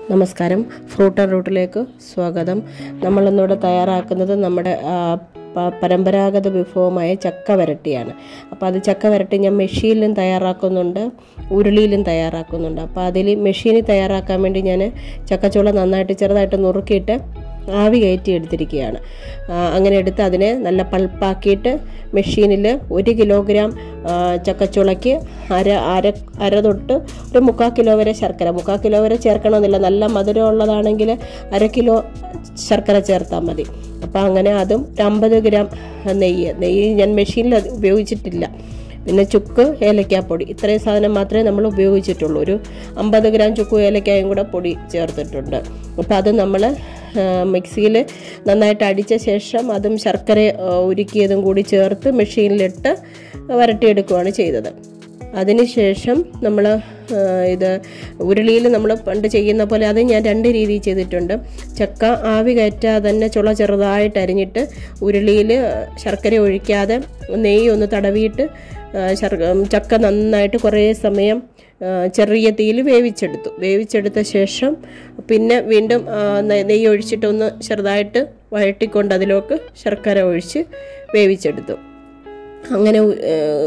നമസ്കാരം fruit and റൂട്ടിലേക്ക് സ്വാഗതം നമ്മളിന്നിവിടെ തയ്യാറാക്കുന്നത് നമ്മുടെ ആ, പ- പരമ്പരാഗത വിഭവമായ ചക്ക വരട്ടിയാണ് അപ്പോൾ അത് ചക്ക വരട്ടി ഞാൻ മെഷീനിലും തയ്യാറാക്കുന്നുണ്ട് ഉരുളിയിലും തയ്യാറാക്കുന്നുണ്ട് അപ്പോൾ അതിൽ മെഷീനിൽ തയ്യാറാക്കാൻ വേണ്ടി ഞാൻ ചക്കച്ചുള നന്നായിട്ട് ചെറുതായിട്ട് നുറുക്കിയിട്ട് ആവി കയറ്റി എടുത്തിരിക്കുകയാണ് ആ, അങ്ങനെ എടുത്ത് അതിനെ നല്ല പൾപ്പാക്കിയിട്ട് മെഷീനിൽ ഒരു കിലോഗ്രാം ആ, ചക്കച്ചുളയ്ക്ക് അര അര അര തൊട്ട് ഒരു മുക്കാൽ കിലോ വരെ ശർക്കര മുക്കാൽ കിലോ വരെ ചേർക്കണമെന്നില്ല നല്ല മധുരം ഉള്ളതാണെങ്കിൽ അര കിലോ ശർക്കര ചേർത്താൽ മതി അപ്പോൾ അങ്ങനെ അതും ഒരു അമ്പത് ഗ്രാം നെയ്യ് നെയ്യ് ഞാൻ മെഷീനിൽ അത് ഉപയോഗിച്ചിട്ടില്ല പിന്നെ ചുക്ക് ഏലക്കാപ്പൊടി ഇത്രയും സാധനം മാത്രമേ നമ്മൾ ഉപയോഗിച്ചിട്ടുള്ളൂ ഒരു അമ്പത് ഗ്രാം ചുക്കും ഏലക്കായും കൂടെ പൊടി ചേർത്തിട്ടുണ്ട് അപ്പോൾ അത് നമ്മൾ മിക്സിയിൽ നന്നായിട്ട് അടിച്ച ശേഷം അതും ശർക്കര ആ, ഉരുക്കിയതും കൂടി ചേർത്ത് മെഷീനിലിട്ട് വരട്ടിയെടുക്കുകയാണ് ചെയ്തത് അതിനുശേഷം നമ്മൾ ഇത് ഉരുളിയിൽ നമ്മൾ പണ്ട് ചെയ്യുന്ന പോലെ അത് ഞാൻ രണ്ട് രീതിയിൽ ചെയ്തിട്ടുണ്ട് ചക്ക ആവി കയറ്റാതെ തന്നെ ചുള ചെറുതായിട്ട് അരിഞ്ഞിട്ട് ഉരുളിയിൽ ശർക്കര ഒഴിക്കാതെ നെയ്യ് ഒന്ന് തടവിയിട്ട് ആ, ശർക്ക ചക്ക നന്നായിട്ട് കുറേ സമയം ആ, ചെറിയ തീയിൽ വേവിച്ചെടുത്തു വേവിച്ചെടുത്ത ശേഷം പിന്നെ വീണ്ടും ആ, നെ- നെയ്യ് ഒഴിച്ചിട്ടൊന്ന് ചെറുതായിട്ട് വഴട്ടിക്കൊണ്ട് അതിലേക്ക് ശർക്കര ഒഴിച്ച് വേവിച്ചെടുത്തു അങ്ങനെ ഉ-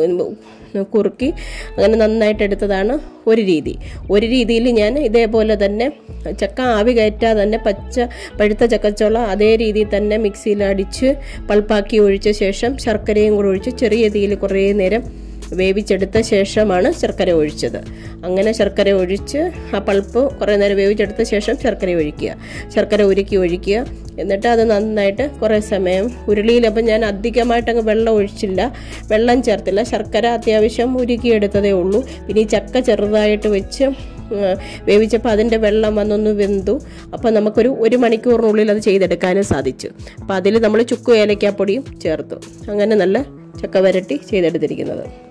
ഏഹ് കുറുക്കി അങ്ങനെ നന്നായിട്ട് എടുത്തതാണ് ഒരു രീതി ഒരു രീതിയിൽ ഞാൻ ഇതേപോലെ തന്നെ ചക്ക ആവി കയറ്റാതെ തന്നെ പച്ച പഴുത്ത ചക്കച്ചോള അതേ രീതിയിൽ തന്നെ മിക്സിയിൽ അടിച്ച് പൾപ്പാക്കി ഒഴിച്ച ശേഷം ശർക്കരയും കൂടെ ഒഴിച്ച് ചെറിയ തീയിൽ കുറേ നേരം വേവിച്ചെടുത്ത ശേഷമാണ് ശർക്കര ഒഴിച്ചത് അങ്ങനെ ശർക്കര ഒഴിച്ച് ആ പൾപ്പ് കുറേ നേരം വേവിച്ചെടുത്ത ശേഷം ശർക്കര ഒഴിക്കുക ശർക്കര ഉരുക്കി ഒഴിക്കുക എന്നിട്ട് അത് നന്നായിട്ട് കുറേ സമയം ഉരുളിയിൽ അപ്പം ഞാൻ അധികമായിട്ട് അങ്ങ് വെള്ളം ഒഴിച്ചില്ല വെള്ളം ചേർത്തില്ല ശർക്കര അത്യാവശ്യം ഉരുക്കിയെടുത്തതേ ഉള്ളൂ പിന്നെ ഈ ചക്ക ചെറുതായിട്ട് വെച്ച് ആ, വേവിച്ചപ്പോൾ അതിൻ്റെ വെള്ളം വന്നൊന്ന് വെന്തു അപ്പോൾ നമുക്കൊരു ഒരു മണിക്കൂറിനുള്ളിൽ അത് ചെയ്തെടുക്കാനും സാധിച്ചു അപ്പോൾ അതിൽ നമ്മൾ ചുക്ക് ഏലക്കാപ്പൊടിയും ചേർത്തു അങ്ങനെ നല്ല ചക്ക വരട്ടി ചെയ്തെടുത്തിരിക്കുന്നത്